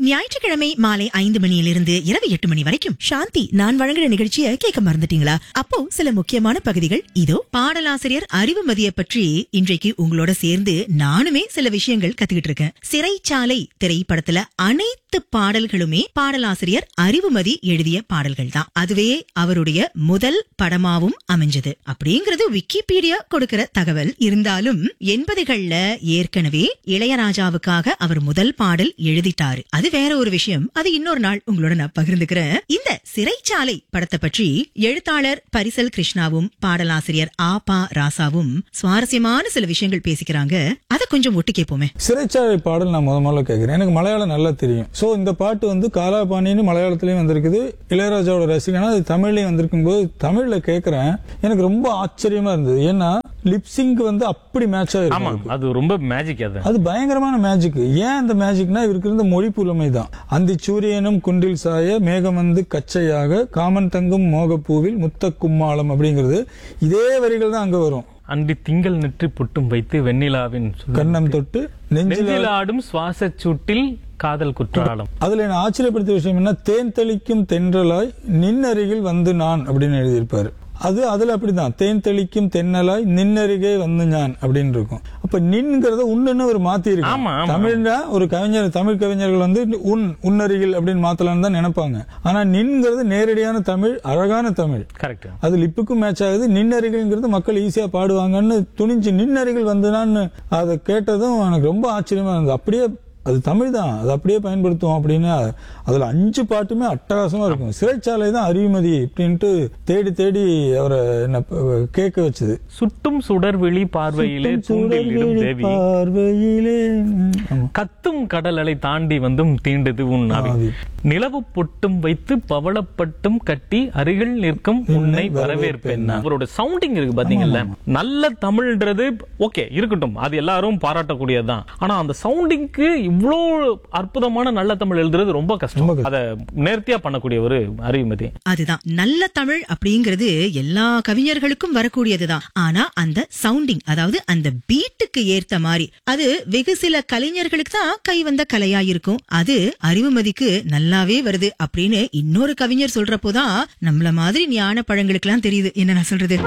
ஞாயிற்றுக்கிழமை மாலை ஐந்து மணியிலிருந்து இரவு எட்டு மணி வரைக்கும் சாந்தி நான் வழங்குற நிகழ்ச்சியை கேட்க மறந்துட்டீங்களா அப்போ சில முக்கியமான பகுதிகள் இதோ பாடலாசிரியர் அறிவுமதியை பற்றி இன்றைக்கு உங்களோட சேர்ந்து நானுமே சில விஷயங்கள் கத்துக்கிட்டு இருக்கேன் சிறைச்சாலை திரைப்படத்துல அனைத்து பாடல்களுமே பாடலாசிரியர் அறிவுமதி எழுதிய பாடல்கள் தான் அதுவே அவருடைய முதல் படமாவும் அமைஞ்சது அப்படிங்கிறது விக்கிபீடியா கொடுக்கிற தகவல் இருந்தாலும் எண்பதுகள்ல ஏற்கனவே இளையராஜாவுக்காக அவர் முதல் பாடல் எழுதிட்டாரு அது வேற ஒரு விஷயம் அது இன்னொரு நாள் உங்களோட நான் பகிர்ந்துக்கிறேன் இந்த சிறைச்சாலை படத்தை பற்றி எழுத்தாளர் பரிசல் கிருஷ்ணாவும் பாடலாசிரியர் ஆ பா ராசாவும் சுவாரஸ்யமான சில விஷயங்கள் பேசிக்கிறாங்க அதை கொஞ்சம் ஒட்டு கேட்போமே சிறைச்சாலை பாடல் நான் முத முதல்ல கேட்கிறேன் எனக்கு மலையாளம் நல்லா தெரியும் சோ இந்த பாட்டு வந்து காலாபாணின்னு மலையாளத்திலயும் வந்திருக்குது இளையராஜாவோட ரசிகனா அது தமிழ்லயும் வந்திருக்கும் போது தமிழ்ல கேட்கிறேன் எனக்கு ரொம்ப ஆச்சரியமா இருந்தது ஏன்னா லிப்சிங்க் வந்து அப்படி மேட்ச் ஆமா ஆயிருக்கும் அது ரொம்ப மேஜிக் அது அது பயங்கரமான மேஜிக் ஏன் அந்த மேஜிக்னா இவருக்கு இருந்த மொழி புலமை தான் அந்தி சூரியனும் குன்றில் சாய மேகம் வந்து கச்சையாக காமன் தங்கும் மோகப்பூவில் முத்த கும்மாளம் அப்படிங்கிறது இதே வரிகள் தான் அங்க வரும் அன்றி திங்கள் நெற்றி புட்டும் வைத்து வெண்ணிலாவின் சுடர் கண்ணம் தொட்டு நெஞ்சில் நெஞ்சில் ஆடும் சுவாச சூட்டில் காதல் குற்றாலம் அதுல என்ன ஆச்சரியப்படுத்திய விஷயம் என்ன தேன் தெளிக்கும் தென்றலாய் நின்னருகில் வந்து நான் அப்படின்னு எழுதியிருப்பாரு அது அதுல அப்படிதான் தேன் தெளிக்கும் தென்னலாய் நின்னருகே வந்து நான் அப்படின்னு இருக்கும் அப்ப நின்ங்கிறத உன்னுன்னு ஒரு மாத்தி ஆமா, இருக்கு ஆமா. தமிழ்ல ஒரு கவிஞர் தமிழ் கவிஞர்கள் வந்து உன் உன்னருகில் அப்படின்னு மாத்தலாம்னு தான் நினைப்பாங்க ஆனா நின்ங்கிறது நேரடியான தமிழ் அழகான தமிழ் கரெக்ட் அது லிப்புக்கும் மேட்ச் ஆகுது நின்னருகில்ங்கிறது மக்கள் ஈஸியா பாடுவாங்கன்னு துணிஞ்சு நின்னருகில் வந்துனான்னு அதை கேட்டதும் எனக்கு ரொம்ப ஆச்சரியமா இருந்தது அப்படியே அது தமிழ் தான் அது அப்படியே பயன்படுத்துவோம் அப்படின்னு அதுல அஞ்சு பாட்டுமே அட்டகாசமா இருக்கும் சிறைச்சாலை தான் அறிவுமதி அப்படின்ட்டு தேடி தேடி அவரை என்ன ப- கேட்க வச்சது சுட்டும் சுடர்விழி பார்வையிலே தூண்டில் இடும் தேவி பார்வையிலே ம், ஆமா. கத்தும் கடல் அலை தாண்டி வந்தும் தீண்டது உன் ஆவி ஆவி. நிலவு பொட்டும் வைத்து பவளப்பட்டும் கட்டி அருகில் நிற்கும் உன்னை வரவேற்பேன் அவரோட சவுண்டிங் இருக்கு பாத்தீங்கல்ல நல்ல தமிழ்ன்றது ஓகே இருக்கட்டும் அது எல்லாரும் பாராட்டக்கூடியதுதான் ஆனா அந்த சவுண்டிங்க்கு இவ்ளோ அற்புதமான நல்ல தமிழ் எழுதுறது ரொம்ப கஷ்டம் அத நேர்த்தியா பண்ணக்கூடிய ஒரு அறிவுமதி அதுதான் நல்ல தமிழ் அப்படிங்கிறது எல்லா கவிஞர்களுக்கும் வரக்கூடியதுதான் ஆனா அந்த சவுண்டிங் அதாவது அந்த பீட்டுக்கு ஏத்த மாதிரி அது வெகு சில கலைஞர்களுக்கு தான் கை வந்த கலையா இருக்கும் அது அறிவுமதிக்கு நல்லாவே வருது அப்படின்னு இன்னொரு கவிஞர் சொல்றப்போதான் நம்மள மாதிரி ஞான பழங்களுக்கெல்லாம் தெரியுது என்ன நான் சொல்றது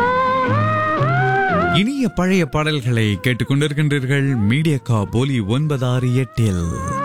இனிய பழைய பாடல்களை கேட்டுக்கொண்டிருக்கின்றீர்கள் மீடியா கா போலி ஒன்பதாறு எட்டில்